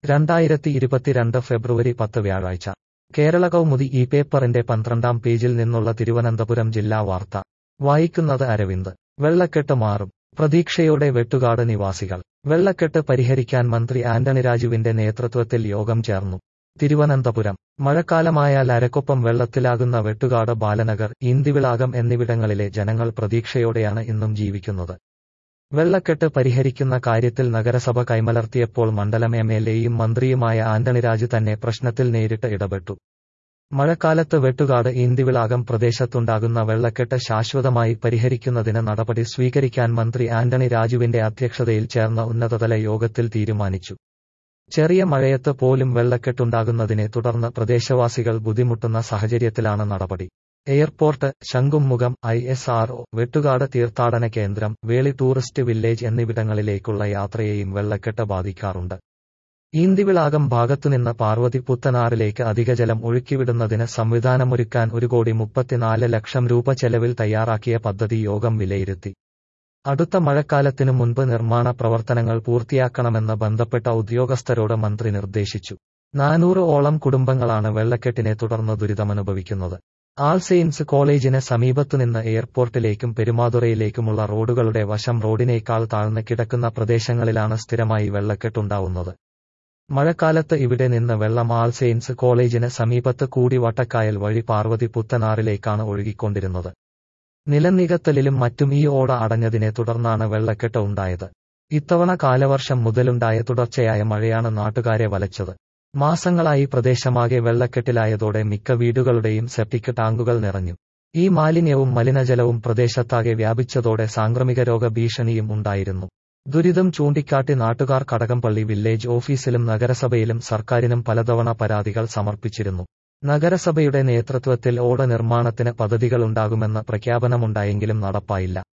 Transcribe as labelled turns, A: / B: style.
A: രണ്ടായിരത്തി ഇരുപത്തിരണ്ട് ഫെബ്രുവരി പത്ത് വ്യാഴാഴ്ച കേരള കൗമുദി ഈ പേപ്പറിന്റെ പന്ത്രണ്ടാം പേജിൽ നിന്നുള്ള തിരുവനന്തപുരം ജില്ലാ വാർത്ത വായിക്കുന്നത് അരവിന്ദ് വെള്ളക്കെട്ട് മാറും പ്രതീക്ഷയോടെ വെട്ടുകാട് നിവാസികൾ വെള്ളക്കെട്ട് പരിഹരിക്കാൻ മന്ത്രി ആന്റണി രാജുവിന്റെ നേതൃത്വത്തിൽ യോഗം ചേർന്നു തിരുവനന്തപുരം മഴക്കാലമായാൽ അരക്കൊപ്പം വെള്ളത്തിലാകുന്ന വെട്ടുകാട് ബാലനഗർ ഇന്ദിവിളാകം എന്നിവിടങ്ങളിലെ ജനങ്ങൾ പ്രതീക്ഷയോടെയാണ് ഇന്നും ജീവിക്കുന്നത് വെള്ളക്കെട്ട് പരിഹരിക്കുന്ന കാര്യത്തിൽ നഗരസഭ കൈമലർത്തിയപ്പോൾ മണ്ഡലം എം എൽ എയും മന്ത്രിയുമായ ആന്റണി രാജു തന്നെ പ്രശ്നത്തിൽ നേരിട്ട് ഇടപെട്ടു മഴക്കാലത്ത് വെട്ടുകാട് ഇന്ദിവിളാകം പ്രദേശത്തുണ്ടാകുന്ന വെള്ളക്കെട്ട് ശാശ്വതമായി പരിഹരിക്കുന്നതിന് നടപടി സ്വീകരിക്കാൻ മന്ത്രി ആന്റണി രാജുവിന്റെ അധ്യക്ഷതയിൽ ചേർന്ന ഉന്നതതല യോഗത്തിൽ തീരുമാനിച്ചു ചെറിയ മഴയത്ത് പോലും വെള്ളക്കെട്ടുണ്ടാകുന്നതിനെ തുടർന്ന് പ്രദേശവാസികൾ ബുദ്ധിമുട്ടുന്ന സാഹചര്യത്തിലാണ് നടപടി airport Shankhumukham I S R Vettukad തീർത്ഥാടന കേന്ദ്രം വേളി ടൂറിസ്റ്റ് വില്ലേജ് എന്നിവിടങ്ങളിലേക്കുള്ള യാത്രയെയും വെള്ളക്കെട്ട് ബാധിക്കാറുണ്ട് ഈന്തിവിളാകം ഭാഗത്തുനിന്ന് പാർവതി പുത്തനാറിലേക്ക് അധികജലം ഒഴുക്കിവിടുന്നതിന് സംവിധാനമൊരുക്കാൻ ഒരു കോടി മുപ്പത്തിനാല് ലക്ഷം രൂപ ചെലവിൽ തയ്യാറാക്കിയ പദ്ധതി യോഗം വിലയിരുത്തി അടുത്ത മഴക്കാലത്തിനു മുൻപ് നിർമ്മാണ പ്രവർത്തനങ്ങൾ പൂർത്തിയാക്കണമെന്ന് ബന്ധപ്പെട്ട ഉദ്യോഗസ്ഥരോട് മന്ത്രി നിർദ്ദേശിച്ചു നാനൂറ് ഓളം കുടുംബങ്ങളാണ് വെള്ളക്കെട്ടിനെ തുടർന്ന് ദുരിതമനുഭവിക്കുന്നത് ആൾ സെയിൻസ് കോളേജിന് സമീപത്തുനിന്ന് എയർപോർട്ടിലേക്കും പെരുമാതുറയിലേക്കുമുള്ള റോഡുകളുടെ വശം റോഡിനേക്കാൾ താഴ്ന്ന് കിടക്കുന്ന പ്രദേശങ്ങളിലാണ് സ്ഥിരമായി വെള്ളക്കെട്ടുണ്ടാവുന്നത് മഴക്കാലത്ത് ഇവിടെ നിന്ന് വെള്ളം ആൾ സെയിൻസ് കോളേജിന് സമീപത്ത് കൂടി വട്ടക്കായൽ വഴി പാർവതി പുത്തനാറിലേക്കാണ് ഒഴുകിക്കൊണ്ടിരുന്നത് നിലനികത്തലിലും മറ്റും ഈ ഓട അടഞ്ഞതിനെ തുടർന്നാണ് വെള്ളക്കെട്ട് ഉണ്ടായത് ഇത്തവണ കാലവർഷം മുതലുണ്ടായ തുടർച്ചയായ മഴയാണ് നാട്ടുകാരെ വലച്ചത് മാസങ്ങളായി പ്രദേശമാകെ വെള്ളക്കെട്ടിലായതോടെ മിക്ക വീടുകളുടെയും സെപ്റ്റിക് ടാങ്കുകൾ നിറഞ്ഞു ഈ മാലിന്യവും മലിനജലവും പ്രദേശത്താകെ വ്യാപിച്ചതോടെ സാംക്രമിക രോഗ ഭീഷണിയും ഉണ്ടായിരുന്നു ദുരിതം ചൂണ്ടിക്കാട്ടി നാട്ടുകാർ കടകംപള്ളി വില്ലേജ് ഓഫീസിലും നഗരസഭയിലും സർക്കാരിനും പലതവണ പരാതികൾ സമർപ്പിച്ചിരുന്നു നഗരസഭയുടെ നേതൃത്വത്തിൽ ഓട നിർമ്മാണത്തിന് പദ്ധതികളുണ്ടാകുമെന്ന പ്രഖ്യാപനമുണ്ടായെങ്കിലും നടപ്പായില്ല